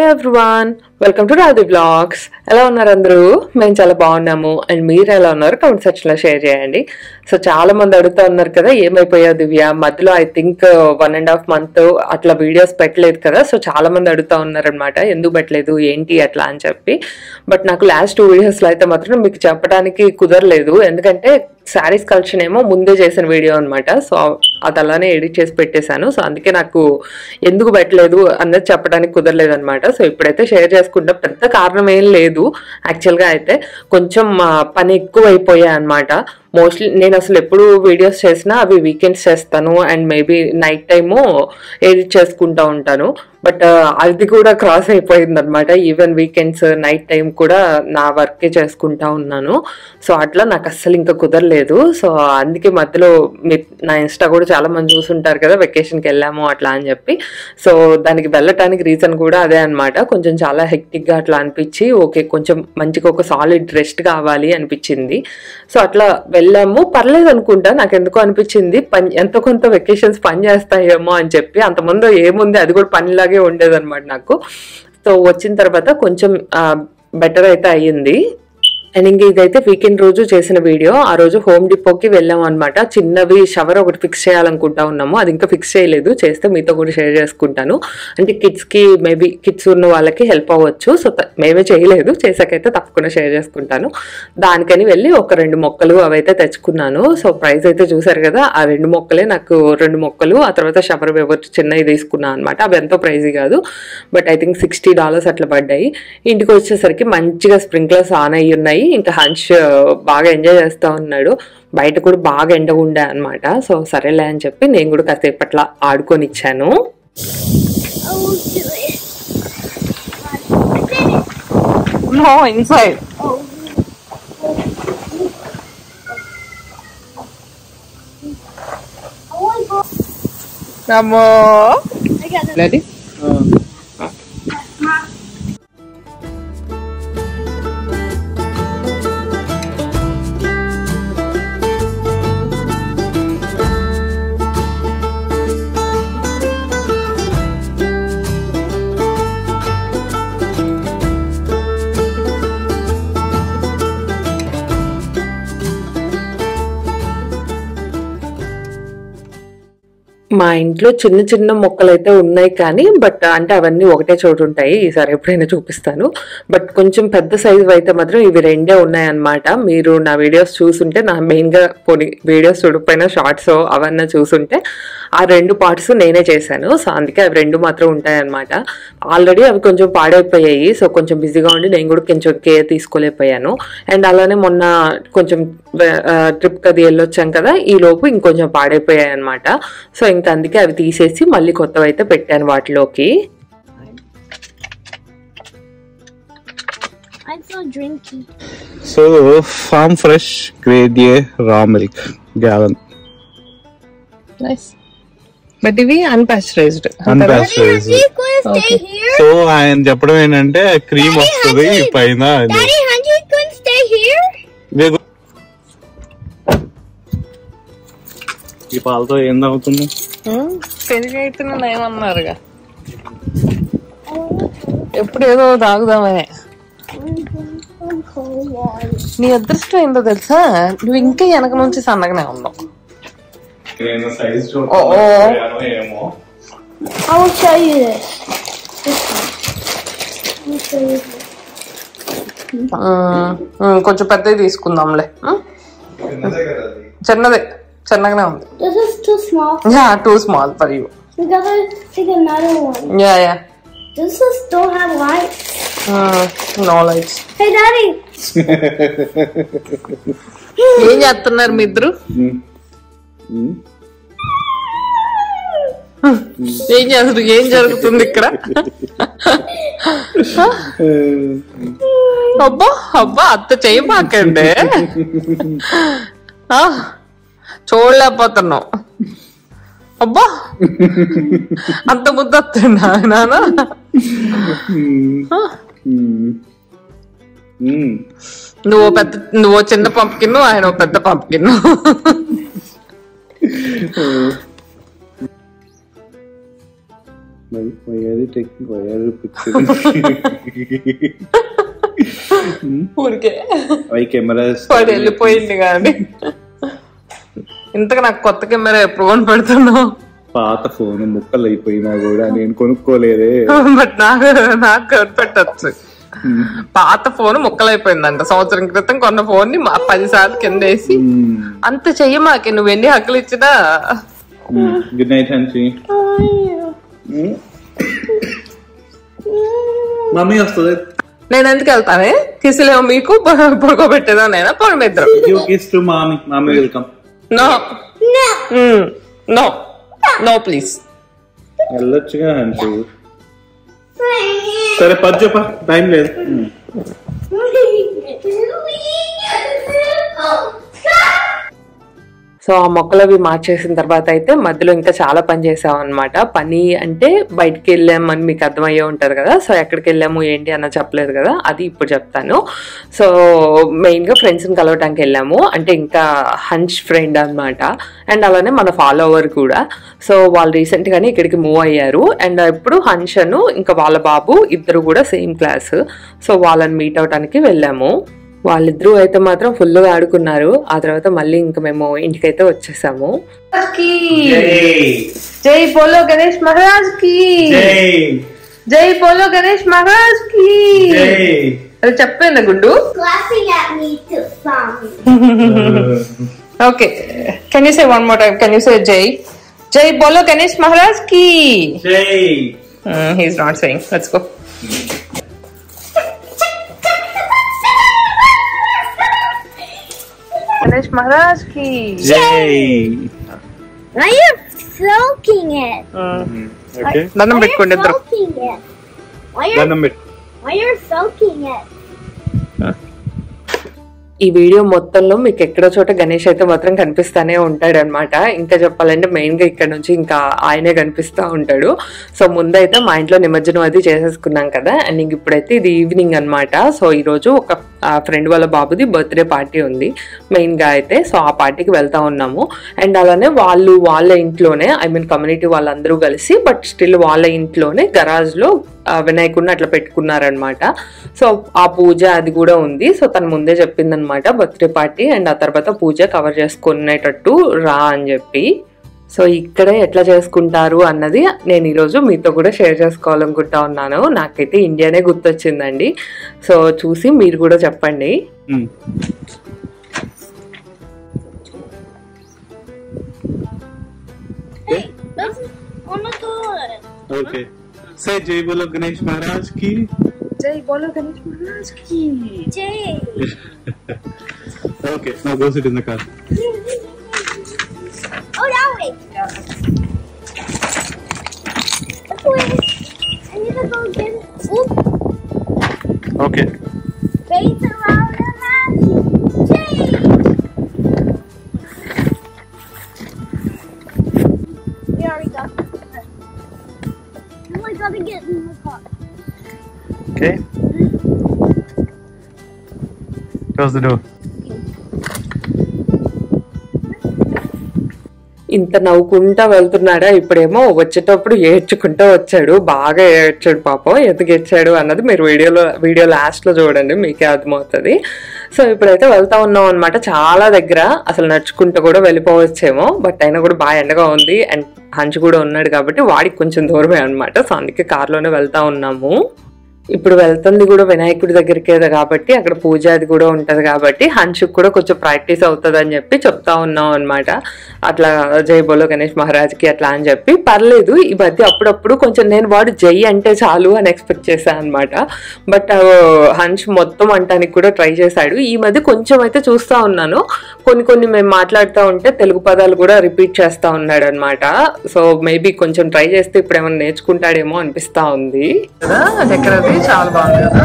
Everyone welcome to Radhi blogs ఎలా ఉన్నారు అందరూ మేము చాలా బాగున్నాము అండ్ మీరు ఎలా ఉన్నారు కమెంట్ సెక్షన్ లో షేర్ చేయండి సో చాలా మంది అడుగుతా ఉన్నారు కదా ఏమైపోయావు దివ్య మధ్యలో I think one and half month అట్లా వీడియోస్ పెట్టలేదు కదా సో చాలా మంది అడుగుతా ఉన్నారు అనమాట ఎందుకు పెట్టలేదు ఏంటి అట్లా అని చెప్పి బట్ నాకు లాస్ట్ టూ వీడియోస్ లో అయితే మాత్రం మీకు చెప్పడానికి కుదరలేదు ఎందుకంటే శారీస్ కలెక్షన్ ఏమో ముందే చేసిన వీడియో అనమాట సో అది అలానే ఎడిట్ చేసి పెట్టేశాను సో అందుకే నాకు ఎందుకు పెట్టలేదు అన్నది చెప్పడానికి కుదరలేదు అనమాట సో ఇప్పుడైతే షేర్ చేసుకుంటా పెద్ద కారణం ఏం లేదు యాక్చువల్గా అయితే కొంచెం ఆ, పని ఎక్కువ అయిపోయాయి అనమాట మోస్ట్లీ నేను అసలు ఎప్పుడు వీడియోస్ చేసినా అవి వీకెండ్స్ చేస్తాను and maybe night time edit చేసుకుంటా ఉంటాను బట్ అది కూడా క్రాస్ అయిపోయింది అనమాట ఈవెన్ వీకెండ్స్ నైట్ టైం కూడా నా వర్కే చేసుకుంటా ఉన్నాను సో అట్లా నాకు అస్సలు ఇంకా కుదరలేదు సో అందుకే మధ్యలో మీరు నా ఇన్స్టా కూడా చాలా మంది చూసుంటారు కదా వెకేషన్కి వెళ్ళాము అట్లా అని చెప్పి సో దానికి వెళ్ళటానికి రీజన్ కూడా అదే అనమాట కొంచెం చాలా హెక్టిక్గా అట్లా అనిపించి ఓకే కొంచెం మంచిగా ఒక సాలిడ్ రెస్ట్ కావాలి అనిపించింది సో అట్లా వెళ్ళాము పర్లేదు అనుకుంటా నాకు ఎందుకో అనిపించింది పని ఎంతో కొంత వెకేషన్స్ పని చేస్తాయేమో అని చెప్పి అంతకుముందు ఏముంది అది కూడా పనిలాగే ఉండేదన్నమాట నాకు సో వచ్చిన తర్వాత కొంచెం బెటర్ అయితే అయ్యింది అండ్ ఇంక ఇదైతే వీకెండ్ రోజు చేసిన వీడియో ఆ రోజు హోమ్ డిపోకి వెళ్ళాం అనమాట చిన్నవి షవర్ ఒకటి ఫిక్స్ చేయాలనుకుంటా ఉన్నాము అది ఇంకా ఫిక్స్ చేయలేదు చేస్తే మీతో కూడా షేర్ చేసుకుంటాను అంటే కిడ్స్ కి మేబీ కిడ్స్ ఉన్న వాళ్ళకి హెల్ప్ అవ్వచ్చు సో త- మేమే చేయలేదు చేసాకైతే తప్పకుండా షేర్ చేసుకుంటాను దానికని వెళ్ళి ఒక రెండు మొక్కలు అవైతే తెచ్చుకున్నాను సో ప్రైస్ అయితే చూసారు కదా ఆ రెండు మొక్కలే నాకు రెండు మొక్కలు ఆ తర్వాత షవర్ వేవర్ చిన్నవి తీసుకున్నాను అనమాట అవి ఎంతో ప్రైజ్ కాదు but I think sixty dollars అట్లా పడ్డాయి ఇంటికి వచ్చేసరికి మంచిగా స్ప్రింక్లర్స్ ఆన్ అయ్యి ఉన్నాయి ఇంకా హంచ్ బాగా ఎంజాయ్ చేస్తూ ఉన్నాడు బయట కూడా బాగా ఎండ ఉండే అనమాట సో సరేలే అని చెప్పి నేను కూడా కాసేపు అట్లా ఆడుకొని ఇచ్చాను I will do it. I did it. No inside Oh. I want to go. అమ్మో I got it. మా ఇంట్లో చిన్న చిన్న మొక్కలు అయితే ఉన్నాయి కానీ బట్ అంటే అవన్నీ ఒకటే చోటు ఉంటాయి ఈసారి ఎప్పుడైనా చూపిస్తాను బట్ కొంచెం పెద్ద సైజు అయితే మాత్రం ఇవి రెండే ఉన్నాయన్నమాట మీరు నా వీడియోస్ చూసుంటే నా మెయిన్గా పోనీ వీడియోస్ చూడకపోయినా షార్ట్స్ అవన్నీ చూసుంటే ఆ రెండు పార్ట్స్ నేనే చేశాను సో అందుకే అవి రెండు మాత్రం ఉంటాయన్నమాట ఆల్రెడీ అవి కొంచెం పాడైపోయాయి సో కొంచెం బిజీగా ఉండి నేను కూడా కొంచెం కేర్ తీసుకోలేకపోయాను అండ్ అలానే మొన్న కొంచెం ట్రిప్ అది వెళ్ళొచ్చాం కదా ఈ లోపు ఇంకొంచెం పాడైపోయాయి అనమాట సో ఇంకా అందుకే అవి తీసేసి మళ్ళీ కొత్తవి అయితే పెట్టాను వాటిలోకి I'm so drinky. So, farm fresh grade A raw milk gallon. Nice but ఇవి అన్పాస్చరైజ్డ్ Unpasteurized. you gonna stay here? So ఆయన చెప్పడం ఏంటంటే క్రీమ్ వస్తుంది పైన అది. Daddy, Hunter, gonna stay here? ఇదిగో. ఈ పాలతో ఏం తాగుతుంది పెరిగి అయితే ఏమన్నారుగా ఎప్పుడు ఏదో తాగుదామనే Some cold water. నీ అదృష్టం ఏంటో తెలుసా నువ్వు ఇంకా వెనక నుంచి సన్నగానే ఉన్నావు సైజ్ ఓ, ఓ. ఏమో I will show you this. This one. I will show you this. కొంచెం పెద్దది తీసుకుందాంలే ఉమ్, చిన్నదే చిన్నగానే ఉంది This is too small. Ya too small for you We gotta take another one. Ya ya This is don't have lights. No lights Hey, Daddy. ఏం చేస్తున్నారు మీ ఇద్దరు ఏం చేస్తారు ఏం జరుగుతుంది ఇక్కడ అబ్బా అబ్బా అత్త చేయమాకండి ఆ, చూడలేకపోతున్నాం అబ్బా అంత ముద్ద వస్తుందా నాన్న నువ్వు పెద్ద నువ్వు చిన్న పంపుకిన్ను ఆయన ఓ పెద్ద పంపుకిన్ను Why, why are you taking, why are you picturing? ఊరికే why cameras? వాడు వెళ్ళిపోయింది కానీ ఇంతకు నాకు కొత్త కెమెరా ఎప్పుడు కొని పెడుతున్నావు పాత ఫోన్ ముక్కలు అయిపోయినా కూడా నేను కొనుక్కోలేదే బట్ నాకు నాకు కనిపెట్టచ్చు పాత ఫోన్ ముక్కలైపోయిందంట సంవత్సరం క్రితం కొన్న ఫోన్ ని మా- పది సార్లు కింద వేసి అంత చెయ్యి మాకి నువ్వు ఎన్ని హక్కులు ఇచ్చినా గుడ్ నైట్ హన్సి మమ్మీ వస్తుంది నేను ఎందుకు వెళ్తానే కిసిలేమో మీకు పడుకోబెట్టేదో నేనా పోవడం ఇద్దరు you kiss to mommy mommy welcome no no no please వెళ్ళొచ్చుగా హన్సి సరే పది చెప్ప టైం లేదు సో ఆ మొక్కలు అవి మార్చేసిన తర్వాత అయితే మధ్యలో ఇంకా చాలా పని చేసాం అనమాట పని అంటే బయటికి వెళ్ళామని మీకు అర్థమయ్యే ఉంటారు కదా సో ఎక్కడికి వెళ్ళాము ఏంటి అన్న చెప్పలేదు కదా అది ఇప్పుడు చెప్తాను సో మెయిన్గా ఫ్రెండ్స్ని కలవటానికి వెళ్ళాము అంటే ఇంకా హంచ్ ఫ్రెండ్ అన్నమాట అండ్ అలానే మన ఫాలోవర్ కూడా సో వాళ్ళు రీసెంట్గానే ఇక్కడికి మూవ్ అయ్యారు అండ్ ఇప్పుడు హంచ్ అను ఇంకా వాళ్ళ బాబు ఇద్దరు కూడా సేమ్ క్లాస్ సో వాళ్ళని మీట్ అవటానికి వెళ్ళాము వాళ్ళిద్దరూ అయితే మాత్రం ఫుల్గా ఆడుకున్నారు ఆ తర్వాత మళ్ళీ ఇంకా మేము ఇంటికైతే వచ్చేసాము జై బోలో గణేష్ మహారాజ్ కి జై బోలో గణేష్ మహారాజ్ కి అది చెప్పింది గుడ్డు Laughing at me too, mommy. Okay can you say one more time can you say జై జై బోలో గణేష్ మహారాజ్ కి he's not saying let's go Ganesh మహారాజ్ కి Now you're soaking it. Okay దండం Why పెట్టుకోండి you're ఇద్దరు soaking it? Why you're, దండం పెట్టు why you're soaking it? ఈ వీడియో మొత్తంలో మీకు ఎక్కడో చోట గణేష్ అయితే మాత్రం కనిపిస్తానే ఉంటాడు అనమాట ఇంకా చెప్పాలంటే మెయిన్ గా ఇక్కడ నుంచి ఇంకా ఆయనే కనిపిస్తా ఉంటాడు సో ముందైతే మా ఇంట్లో నిమజ్జనం అది చేసేసుకున్నాం కదా అండ్ ఇంక ఇప్పుడైతే ఇది ఈవినింగ్ అన్నమాట సో ఈ రోజు ఒక ఫ్రెండ్ వాళ్ళ బాబుది బర్త్డే పార్టీ ఉంది మెయిన్ గా అయితే సో ఆ పార్టీకి వెళ్తా ఉన్నాము అండ్ అలానే వాళ్ళు వాళ్ళ ఇంట్లోనే ఐ మీన్ కమ్యూనిటీ వాళ్ళందరూ కలిసి బట్ స్టిల్ వాళ్ళ ఇంట్లోనే గరాజ్ లో ఆ, వినాయకుడిని అట్లా పెట్టుకున్నారనమాట సో ఆ పూజ అది కూడా ఉంది సో తను ముందే చెప్పిందనమాట బర్త్డే పార్టీ అండ్ ఆ తర్వాత పూజ కవర్ చేసుకునేటట్టు రా అని చెప్పి సో ఇక్కడే ఎట్లా చేసుకుంటారు అన్నది నేను ఈరోజు మీతో కూడా షేర్ చేసుకోవాలనుకుంటా ఉన్నాను నాకైతే ఇండియానే గుర్తొచ్చిందండి సో చూసి మీరు కూడా చెప్పండి Hey, that's oh my god. Okay say జై బోలో గణేష్ మహారాజ్ కి జై బోలో గణేష్ మహారాజ్ కి Jay. Okay now go sit in the car Oh, that way. This way. I need to go get it. Oop. Okay Face around the magic. Jay. We already got it. Now I gotta get in the car. Okay close the door ఇంత నవ్వుకుంటా వెళ్తున్నాడా ఇప్పుడేమో వచ్చేటప్పుడు ఏడ్చుకుంటా వచ్చాడు బాగా ఏడ్చాడు పాపం ఎందుకు ఏడ్చాడు అన్నది మీరు వీడియోలో వీడియో లాస్ట్ లో చూడండి మీకే అర్థమవుతుంది సో ఇప్పుడైతే వెళ్తా ఉన్నాం అనమాట చాలా దగ్గర అసలు నడుచుకుంటూ కూడా వెళ్ళిపోవచ్చేమో బట్ అయినా కూడా బాగా ఎండగా ఉంది అండ్ హంచు కూడా ఉన్నాడు కాబట్టి వాడికి కొంచెం దూరమే అనమాట సో అందుకే కార్లోనే వెళ్తా ఉన్నాము ఇప్పుడు వెళ్తుంది కూడా వినాయకుడి దగ్గరికి కాబట్టి అక్కడ పూజ అది కూడా ఉంటది కాబట్టి హన్షుక్ కూడా కొంచెం ప్రాక్టీస్ అవుతుంది అని చెప్పి చెప్తా ఉన్నాం అనమాట అట్లా జై బోలో గణేష్ మహారాజ్కి అట్లా అని చెప్పి పర్లేదు ఈ మధ్య అప్పుడప్పుడు కొంచెం నేను వాడు జై అంటే చాలు అని ఎక్స్పెక్ట్ చేశాను అనమాట బట్ హన్ష్ మొత్తం అంటానికి కూడా ట్రై చేశాడు ఈ మధ్య కొంచెం అయితే చూస్తా ఉన్నాను కొన్ని కొన్ని మేము మాట్లాడుతూ ఉంటే తెలుగు పదాలు కూడా రిపీట్ చేస్తా ఉన్నాడు అనమాట సో మేబీ కొంచెం ట్రై చేస్తే ఇప్పుడు ఏమైనా నేర్చుకుంటాడేమో అనిపిస్తా ఉంది కదా దగ్గరది చాలా బాగుంది కదా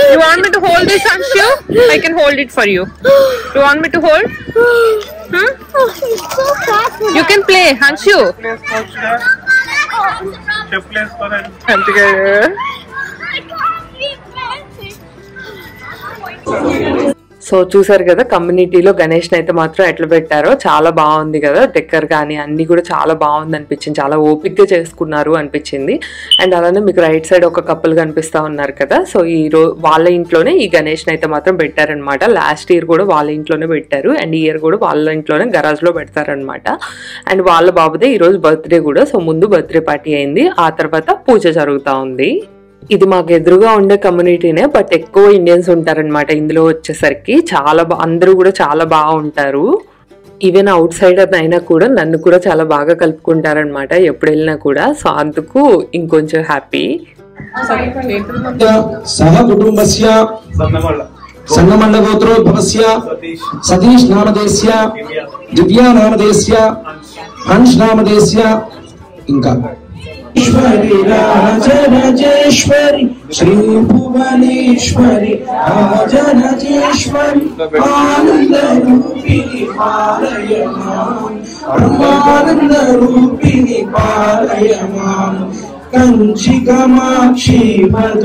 You want me to hold this, Anshu? I can hold it for you. You want me to hold? Hmm? Oh, he's so fast. You can play, Anshu. అందుకే I can't be fancy. So చూసారు కదా కమ్యూనిటీలో గణేష్ అయితే మాత్రం ఎట్లా పెట్టారో చాలా బాగుంది కదా డెక్కర్ కానీ అన్ని కూడా చాలా బాగుంది అనిపించింది చాలా ఓపిక్గా చేసుకున్నారు అనిపించింది అండ్ అలానే మీకు రైట్ సైడ్ ఒక కప్పులు కనిపిస్తా ఉన్నారు కదా సో ఈ రో వాళ్ళ ఇంట్లోనే ఈ గణేష్ అయితే మాత్రం పెట్టారనమాట లాస్ట్ ఇయర్ కూడా వాళ్ళ ఇంట్లోనే పెట్టారు అండ్ ఈ ఇయర్ కూడా వాళ్ళ ఇంట్లోనే గరాజ్లో పెడతారనమాట అండ్ వాళ్ళ బాబుదే ఈరోజు బర్త్డే కూడా సో ముందు బర్త్డే పార్టీ అయింది ఆ తర్వాత పూజ జరుగుతూ ఉంది ఇది మాకు ఎదురుగా ఉండే కమ్యూనిటీనే బట్ ఎక్కువ ఇండియన్స్ ఉంటారనమాట ఇందులో వచ్చేసరికి చాలా బా అందరూ కూడా చాలా బాగుంటారు ఈవెన్ అవుట్ సైడ్ అయినా కూడా నన్ను కూడా చాలా బాగా కలుపుకుంటారనమాట ఎప్పుడు వెళ్ళినా కూడా సో అందుకు ఇంకొంచెం హ్యాపీ సహ కుటుంబస్య సంగమండగోత్రోద్భవస్య సతీష్ నామదేశ్య దివ్యా నామదేశ్య హంస్ నామదేశ్య ఇంకా ఈశ్వరి రాజరాజేశ్వరి శ్రీ భువనేశ్వరి రాజరాజేశ్వరి ఆనంద రూపిణి పాలయమాం బ్రహ్మానంద రూపిణి పాలయమాం కంచి కామాక్షి మధు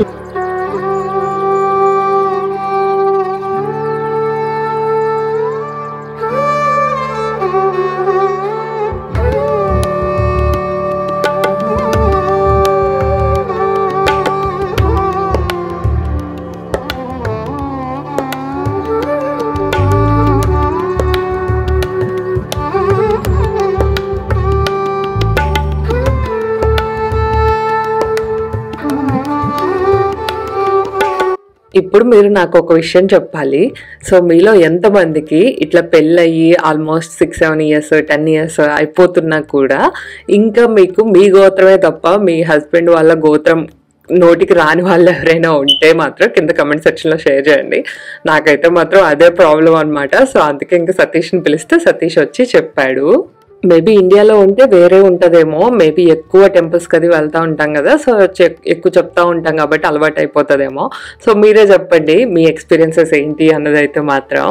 ఇప్పుడు మీరు నాకు ఒక విషయం చెప్పాలి సో మీలో ఎంతమందికి ఇట్లా పెళ్ళయి almost six seven years ten years అయిపోతున్నా కూడా ఇంకా మీకు మీ గోత్రమే తప్ప మీ హస్బెండ్ వాళ్ళ గోత్రం నోటికి రాని వాళ్ళు ఎవరైనా ఉంటే మాత్రం కింద కమెంట్ సెక్షన్లో షేర్ చేయండి నాకైతే మాత్రం అదే ప్రాబ్లం అనమాట సో అందుకే ఇంకా సతీష్ని పిలిస్తే సతీష్ వచ్చి చెప్పాడు మేబీ ఇండియాలో ఉంటే వేరే ఉంటదేమో మేబీ ఎక్కువ టెంపుల్స్ కది వెళ్తా ఉంటాం కదా సో చె- ఎక్కువ చెప్తా ఉంటాం కాబట్టి అలవాటు అయిపోతుందేమో సో మీరే చెప్పండి మీ ఎక్స్పీరియన్సెస్ ఏంటి అన్నది అయితే మాత్రం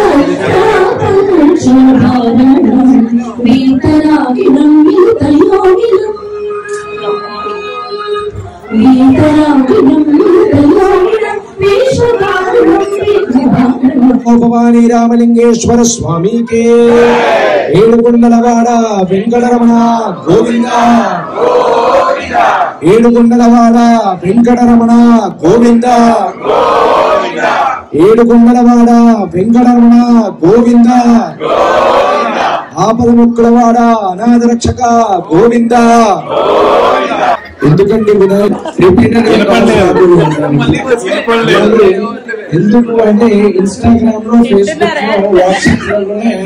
భవానీ రామలింగేశ్వర స్వామికే ఏడుకొండలవాడ వెంకటరమణ గోవింద ఏడుకొండలవాడ వెంకటరమణ గోవింద ఏడుకొండలవాడ వెంకటరమణ గోవింద ఆపద ముక్కులవాడ అనాథ రక్షక గోవింద ఎందుకండి వినాయక్ రిపీటెడ్ ఎందుకు అంటే ఇన్స్టాగ్రామ్ లో ఫేస్బుక్ లో వాట్సాప్ లో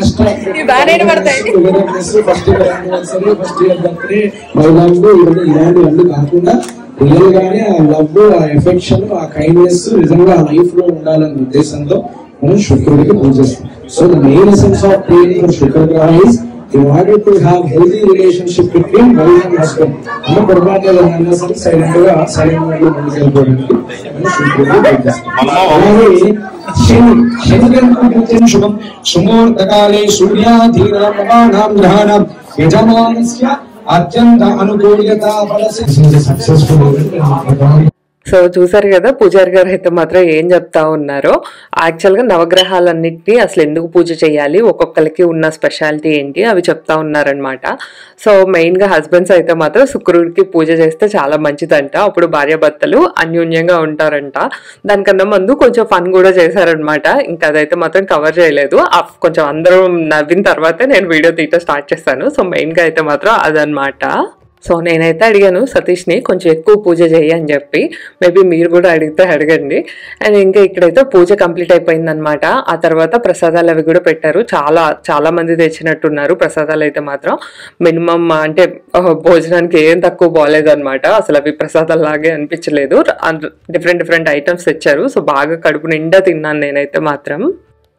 first year anniversary first year birthday my love ఇవన్నీ ఇలాంటివన్నీ కాకుండా రియల్ గానే ఆ లవ్ ఆ ఎఫెక్షన్ ఆ కైండ్నెస్ నిజంగా లైఫ్ లో ఉండాలనే ఉద్దేశంతో మనం శుక్రుడికి పూజ చేస్తాం so the main essence of praying for శుక్ర గ్రహ is in order to have healthy relationship between wife and husband అన్న పొరపాటు ఏదైనా సరే సైలెంట్ గా సైలెంట్ గా ముందుకు వెళ్ళిపోవడానికి మనం శుక్రుడిని పూజ చేస్తాం. అలాగే శని శని గ్రహం శుభం సుమూర్తకాలే సూర్యాధీనాం గ్రహాణం యజమానస్య అత్యంత అనుకూల్యత సక్సెస్ఫుల్ సో చూసారు కదా పూజారి గారు అయితే మాత్రం ఏం చెప్తా ఉన్నారో యాక్చువల్గా నవగ్రహాలన్నింటినీ అసలు ఎందుకు పూజ చేయాలి ఒక్కొక్కరికి ఉన్న స్పెషాలిటీ ఏంటి అవి చెప్తా ఉన్నారనమాట సో మెయిన్గా హస్బెండ్స్ అయితే మాత్రం శుక్రుడికి పూజ చేస్తే చాలా మంచిదంట అప్పుడు భార్యాభర్తలు అన్యోన్యంగా ఉంటారంట దానికన్నా ముందు కొంచెం ఫన్ కూడా చేశారనమాట ఇంకా అదైతే మాత్రం కవర్ చేయలేదు ఆ కొంచెం అందరూ నవ్విన తర్వాతే నేను వీడియో తీయటం స్టార్ట్ చేస్తాను సో మెయిన్గా అయితే మాత్రం అదనమాట సో నేనైతే అడిగాను సతీష్ని కొంచెం ఎక్కువ పూజ చేయి అని చెప్పి మేబీ మీరు కూడా అడిగితే అడగండి అండ్ ఇంకా ఇక్కడైతే పూజ కంప్లీట్ అయిపోయిందనమాట ఆ తర్వాత ప్రసాదాలు అవి కూడా పెట్టారు చాలా చాలా మంది తెచ్చినట్టున్నారు ప్రసాదాలు అయితే మాత్రం మినిమం అంటే ఆ, భోజనానికి ఏం తక్కువ బాగాలేదన్నమాట అసలు అవి ప్రసాదాలు లాగే అనిపించలేదు డిఫరెంట్ డిఫరెంట్ ఐటమ్స్ తెచ్చారు సో బాగా కడుపు నిండా తిన్నాను నేనైతే మాత్రం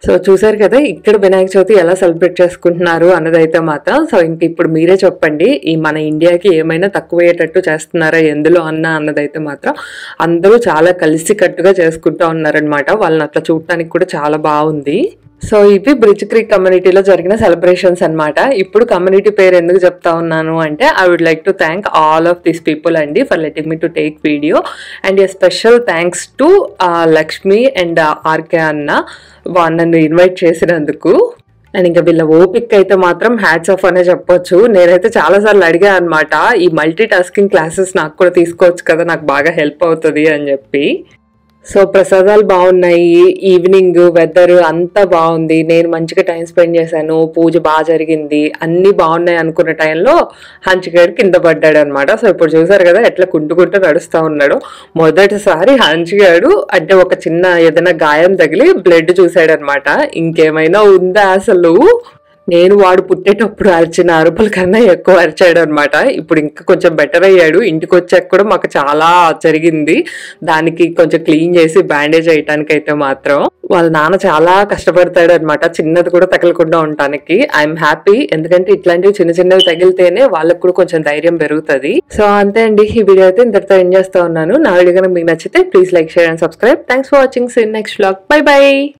సో చూసారు కదా ఇక్కడ వినాయక చవితి ఎలా సెలబ్రేట్ చేసుకుంటున్నారు అన్నదైతే మాత్రం సో ఇంక ఇప్పుడు మీరే చెప్పండి ఈ మన ఇండియాకి ఏమైనా తక్కువయ్యేటట్టు చేస్తున్నారా ఎందులో అన్న అన్నదైతే మాత్రం అందరూ చాలా కలిసి కట్టుగా చేసుకుంటూ ఉన్నారనమాట వాళ్ళని అట్లా చూడటానికి కూడా చాలా బాగుంది సో ఇవి బ్రిడ్జ్ క్రీక్ కమ్యూనిటీలో జరిగిన సెలబ్రేషన్స్ అన్నమాట ఇప్పుడు కమ్యూనిటీ పేరు ఎందుకు చెప్తా ఉన్నాను అంటే I would like to thank all of these people అండి for letting me to take video and a special thanks to Lakshmi and RK అన్న వా- నన్ను ఇన్వైట్ చేసినందుకు అండ్ ఇంకా వీళ్ళ ఓపిక్ అయితే మాత్రం హ్యాట్స్ ఆఫ్ అనే చెప్పొచ్చు నేనైతే చాలా సార్లు అడిగా అనమాట ఈ మల్టీ టాస్కింగ్ క్లాసెస్ నాకు కూడా తీసుకోవచ్చు కదా నాకు బాగా హెల్ప్ అవుతుంది అని చెప్పి సో ప్రసాదాలు బాగున్నాయి ఈవినింగ్ వెదర్ అంతా బాగుంది నేను మంచిగా టైం స్పెండ్ చేశాను పూజ బాగా జరిగింది అన్ని బాగున్నాయి అనుకున్న టైంలో హంచిగాడు కింద పడ్డాడు అనమాట సో ఇప్పుడు చూసారు కదా ఎట్లా కుంటుకుంటూ నడుస్తూ ఉన్నాడు మొదటిసారి హంచిగాడు అంటే ఒక చిన్న ఏదైనా గాయం తగిలి బ్లడ్ చూసాడు అనమాట ఇంకేమైనా ఉందా అసలు నేను వాడు పుట్టేటప్పుడు అరిచిన అరుపుల కన్నా ఎక్కువ అరిచాడు అనమాట ఇప్పుడు ఇంకా కొంచెం బెటర్ అయ్యాడు ఇంటికి వచ్చాక కూడా మాకు చాలా జరిగింది దానికి కొంచెం క్లీన్ చేసి బ్యాండేజ్ వేయటానికి అయితే మాత్రం వాళ్ళ నాన్న చాలా కష్టపడతాడు అనమాట చిన్నది కూడా తగలకుండా ఉండటానికి ఐఎమ్ హ్యాపీ ఎందుకంటే ఇట్లాంటివి చిన్న చిన్నవి తగిలితేనే వాళ్ళకు కూడా కొంచెం ధైర్యం పెరుగుతుంది సో అంతే అండి ఈ వీడియో అయితే ఇంతటితో ఎండ్ చేస్తా ఉన్నాను నా వీడియో కనుక మీకు నచ్చితే please like share and subscribe thanks for watching సిన్ నెక్స్ట్ వ్లాగ్ బై బై